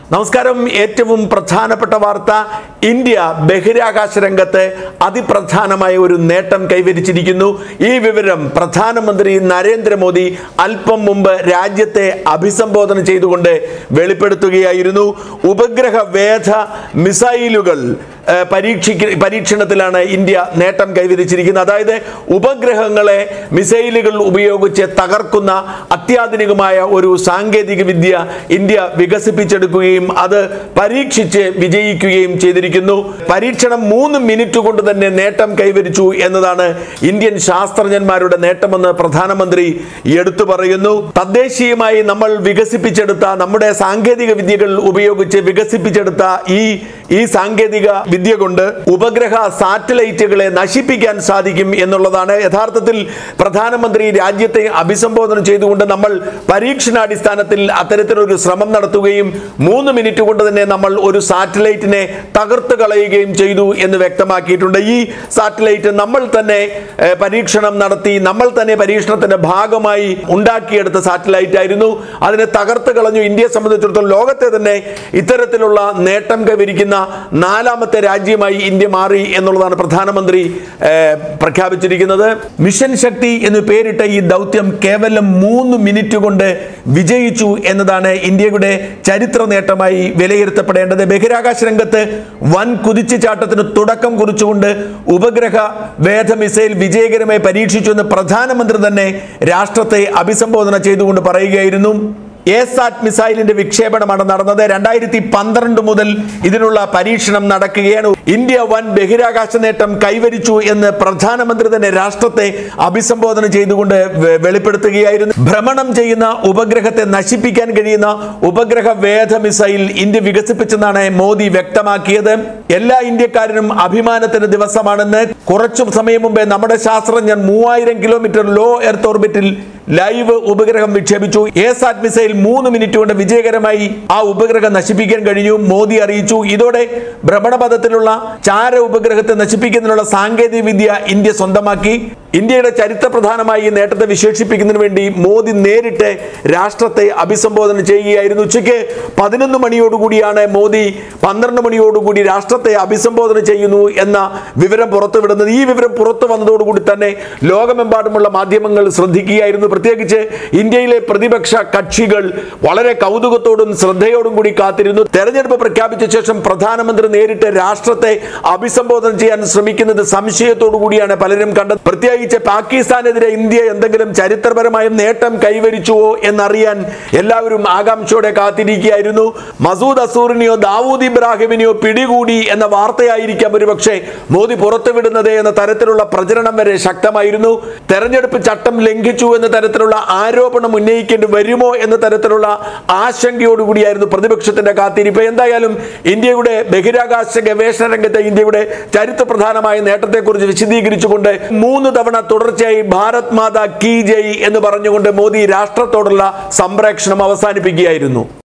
നമസ്കാരം ഏറ്റവും പ്രധാനപ്പെട്ട വാർത്ത ഇന്ത്യ ബഹിരാകാശ രംഗത്ത് അതിപ്രധാനമായ ഒരു നേട്ടം കൈവരിച്ചിരിക്കുന്നു ഈ വിവരം പ്രധാനമന്ത്രി നരേന്ദ്രമോദി അല്പം മുമ്പ് രാജ്യത്തെ അഭിസംബോധന ചെയ്തുകൊണ്ട് വെളിപ്പെടുത്തുകയായിരുന്നു ഉപഗ്രഹ വേധ മിസൈലുകൾ ഏഹ്, പരീക്ഷിക്ക പരീക്ഷണത്തിലാണ് ഇന്ത്യ നേട്ടം കൈവരിച്ചിരിക്കുന്നത് അതായത് ഉപഗ്രഹങ്ങളെ മിസൈലുകൾ ഉപയോഗിച്ച് തകർക്കുന്ന അത്യാധുനികമായ ഒരു സാങ്കേതിക വിദ്യ ഇന്ത്യ വികസിപ്പിച്ചെടുക്കുകയും അത് പരീക്ഷിച്ച് വിജയിക്കുകയും ചെയ്തിരിക്കുന്നു പരീക്ഷണം മൂന്ന് മിനിറ്റ് കൊണ്ട് തന്നെ നേട്ടം കൈവരിച്ചു എന്നതാണ് ഇന്ത്യൻ ശാസ്ത്രജ്ഞന്മാരുടെ നേട്ടമെന്ന് പ്രധാനമന്ത്രി എടുത്തു പറയുന്നു തദ്ദേശീയമായി നമ്മൾ വികസിപ്പിച്ചെടുത്ത നമ്മുടെ സാങ്കേതിക വിദ്യകൾ ഉപയോഗിച്ച് വികസിപ്പിച്ചെടുത്ത ഈ ഈ സാങ്കേതിക വിദ്യ കൊണ്ട് ഉപഗ്രഹ സാറ്റലൈറ്റുകളെ നശിപ്പിക്കാൻ സാധിക്കും എന്നുള്ളതാണ് യഥാർത്ഥത്തിൽ പ്രധാനമന്ത്രി രാജ്യത്തെ അഭിസംബോധന ചെയ്തുകൊണ്ട് നമ്മൾ പരീക്ഷണാടിസ്ഥാനത്തിൽ അത്തരത്തിലൊരു ശ്രമം നടത്തുകയും മൂന്ന് മിനിറ്റ് കൊണ്ട് തന്നെ നമ്മൾ ഒരു സാറ്റലൈറ്റിനെ തകർത്ത് കളയുകയും ചെയ്തു എന്ന് വ്യക്തമാക്കിയിട്ടുണ്ട് ഈ സാറ്റലൈറ്റ് നമ്മൾ തന്നെ ഏഹ്, പരീക്ഷണം നടത്തി നമ്മൾ തന്നെ പരീക്ഷണത്തിന്റെ ഭാഗമായി ഉണ്ടാക്കിയെടുത്ത സാറ്റലൈറ്റ് ആയിരുന്നു അതിനെ തകർത്ത് കളഞ്ഞു ഇന്ത്യയെ സംബന്ധിച്ചിടത്തോളം ലോകത്തെ തന്നെ ഇത്തരത്തിലുള്ള നേട്ടം കൈവരിക്കുന്ന നാലാമത്തെ രാജ്യമായി ഇന്ത്യ മാറി എന്നുള്ളതാണ് പ്രധാനമന്ത്രി ഏഹ്, പ്രഖ്യാപിച്ചിരിക്കുന്നത് മിഷൻ ശക്തി എന്ന് പേരിട്ട ഈ ദൗത്യം കേവലം മൂന്ന് മിനിറ്റ് കൊണ്ട് വിജയിച്ചു എന്നതാണ് ഇന്ത്യയുടെ ചരിത്ര നേട്ടമായി വിലയിരുത്തപ്പെടേണ്ടത് ബഹിരാകാശ രംഗത്ത് വൻ കുതിച്ചുചാട്ടത്തിന് തുടക്കം കുറിച്ചുകൊണ്ട് ഉപഗ്രഹ വേധ മിസൈൽ വിജയകരമായി പരീക്ഷിച്ചു എന്ന് പ്രധാനമന്ത്രി തന്നെ രാഷ്ട്രത്തെ അഭിസംബോധന ചെയ്തുകൊണ്ട് പറയുകയായിരുന്നു എസാറ്റ് മിസൈലിന്റെ വിക്ഷേപണമാണ് നടന്നത് രണ്ടായിരത്തി പന്ത്രണ്ട് മുതൽ ഇതിനുള്ള പരീക്ഷണം നടക്കുകയാണ് ഇന്ത്യ വൻ ബഹിരാകാശ നേട്ടം കൈവരിച്ചു എന്ന് പ്രധാനമന്ത്രി തന്നെ രാഷ്ട്രത്തെ അഭിസംബോധന ചെയ്തുകൊണ്ട് വെ- വെളിപ്പെടുത്തുകയായിരുന്നു ഭ്രമണം ചെയ്യുന്ന ഉപഗ്രഹത്തെ നശിപ്പിക്കാൻ കഴിയുന്ന ഉപഗ്രഹ വേധ മിസൈൽ ഇന്ത്യ വികസിപ്പിച്ചെന്നാണ് മോദി വ്യക്തമാക്കിയത് എല്ലാ ഇന്ത്യക്കാരനും അഭിമാനത്തിന്റെ ദിവസമാണെന്ന് കുറച്ചു സമയം മുമ്പേ നമ്മുടെ ശാസ്ത്രജ്ഞർ മൂവായിരം കിലോമീറ്റർ ലോ എർത്ത് ഓർബിറ്റിൽ ലൈവ് ഉപഗ്രഹം വിക്ഷേപിച്ചു എസാറ്റ് മിസൈൽ മൂന്ന് മിനിറ്റ് കൊണ്ട് വിജയകരമായി ആ ഉപഗ്രഹം നശിപ്പിക്കാൻ കഴിഞ്ഞു മോദി അറിയിച്ചു ഇതോടെ ഭ്രമണപഥത്തിലുള്ള ചാര ഉപഗ്രഹത്തെ നശിപ്പിക്കുന്നതിനുള്ള സാങ്കേതിക വിദ്യ ഇന്ത്യ സ്വന്തമാക്കി ഇന്ത്യയുടെ ചരിത്രപ്രധാനമായ ഈ നേട്ടത്തെ വിശേഷിപ്പിക്കുന്നതിന് വേണ്ടി മോദി നേരിട്ട് രാഷ്ട്രത്തെ അഭിസംബോധന ചെയ്യുകയായിരുന്നു ഉച്ചയ്ക്ക് പതിനൊന്ന് മണിയോടുകൂടിയാണ് മോദി പന്ത്രണ്ട് മണിയോടുകൂടി രാഷ്ട്രത്തെ അഭിസംബോധന ചെയ്യുന്നു എന്ന വിവരം പുറത്തുവിടുന്നത് ഈ വിവരം പുറത്തു വന്നതോടുകൂടി തന്നെ ലോകമെമ്പാടുമുള്ള മാധ്യമങ്ങൾ ശ്രദ്ധിക്കുകയായിരുന്നു പ്രത്യേകിച്ച് ഇന്ത്യയിലെ പ്രതിപക്ഷ കക്ഷികൾ വളരെ കൗതുകത്തോടും ശ്രദ്ധയോടും കൂടി കാത്തിരുന്നു തെരഞ്ഞെടുപ്പ് പ്രഖ്യാപിച്ച ശേഷം പ്രധാനമന്ത്രി നേരിട്ട് രാഷ്ട്രത്തെ അഭിസംബോധന ചെയ്യാൻ ശ്രമിക്കുന്നത് സംശയത്തോടു കൂടിയാണ് പലരും കണ്ടത് പ്രത്യേകിച്ച് പാകിസ്ഥാനെതിരെ ഇന്ത്യ എന്തെങ്കിലും ചരിത്രപരമായ നേട്ടം കൈവരിച്ചുവോ എന്നറിയാൻ എല്ലാവരും ആകാംക്ഷയോടെ കാത്തിരിക്കുകയായിരുന്നു മസൂദ് അസൂറിനെയോ ദാവൂദ് ഇബ്രാഹിമിനെയോ പിടികൂടി എന്ന വാർത്തയായിരിക്കാം ഒരുപക്ഷെ മോദി പുറത്തുവിടുന്നത് എന്ന തരത്തിലുള്ള പ്രചരണം വരെ ശക്തമായിരുന്നു തെരഞ്ഞെടുപ്പ് ചട്ടം ലംഘിച്ചു എന്ന തരത്തിലുള്ള ആരോപണം ഉന്നയിക്കേണ്ടി വരുമോ എന്ന തരത്തിലുള്ള ആശങ്കയോടുകൂടിയായിരുന്നു പ്രതിപക്ഷത്തിന്റെ കാത്തിരിപ്പ് എന്തായാലും ഇന്ത്യയുടെ ബഹിരാകാശ ഗവേഷണ രംഗത്തെ ഇന്ത്യയുടെ ചരിത്രപ്രധാനമായ നേട്ടത്തെക്കുറിച്ച് വിശദീകരിച്ചുകൊണ്ട് മൂന്ന് തവണ തുടർച്ചയായി ഭാരത് മാതാ കി ജയ് എന്ന് പറഞ്ഞുകൊണ്ട് മോദി രാഷ്ട്രത്തോടുള്ള സംപ്രേക്ഷണം അവസാനിപ്പിക്കുകയായിരുന്നു